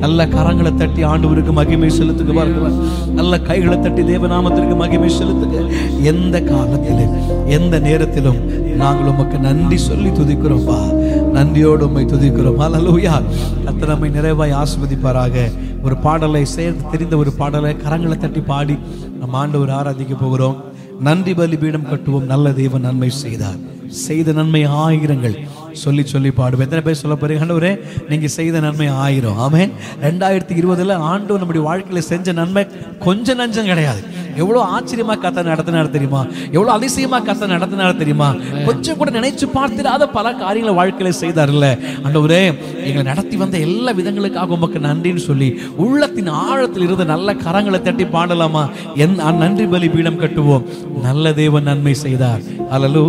நல்ல கரங்களை தட்டி ஆண்டவருக்கு மகிமை செலுத்துக பாருங்க நல்ல கைகளை தட்டி தேவநாமத்திற்கு மகிமை செலுத்துக எந்த காலத்திலும் எந்த நேரத்திலும் நாங்கள் உமக்கு நன்றி சொல்லி துதிக்கிறோம்ப்பா நன்றியோடு உம்மை துதிக்கிறோம் ஹalleluya கர்த்தர் நம்மை நிறைவாய் ஆஸ்வதிப்பாராக ஒரு பாடலை சேர்ந்து தெரிந்த ஒரு பாடலை கரங்களை தட்டி பாடி நம்ம ஆண்டவர் ஆராதிக்க போகிறோம் நன்றி பலி பீடம் கட்டுவோம் நல்ல தேவன் நன்மை செய்தார் செய்த நன்மை ஆயிரங்கள் சொல்லி சொல்லி பாடுவோம் எத்தனை பேர் சொல்ல போறீங்க ஆண்டவரே நீங்க செய்த நன்மை ஆயிரம் ஆமென் ரெண்டாயிரத்தி இருபதுல ஆண்டு நம்முடைய வாழ்க்கையில செஞ்ச நன்மை கொஞ்சம் நஞ்சம் கிடையாது எவ்வளவு ஆச்சரியமா கத்த நடத்தினார் தெரியுமா எவ்வளவு அதிசயமா கத்த நடத்தினார் தெரியுமா கொஞ்சம் கூட நினைச்சு பார்த்திராத பல காரியங்களை வாழ்க்கையில செய்தார்ல ஆண்டவரே எங்களை நடத்தி வந்த எல்லா விதங்களுக்காக உமக்கு நன்றின்னு சொல்லி உள்ளத்தின் ஆழத்தில் இருந்த நல்ல கரங்களை தட்டி பாடலாமா என் நன்றி பலி பீடம் கட்டுவோம் நல்ல தேவன் நன்மை செய்தார் அல்லலு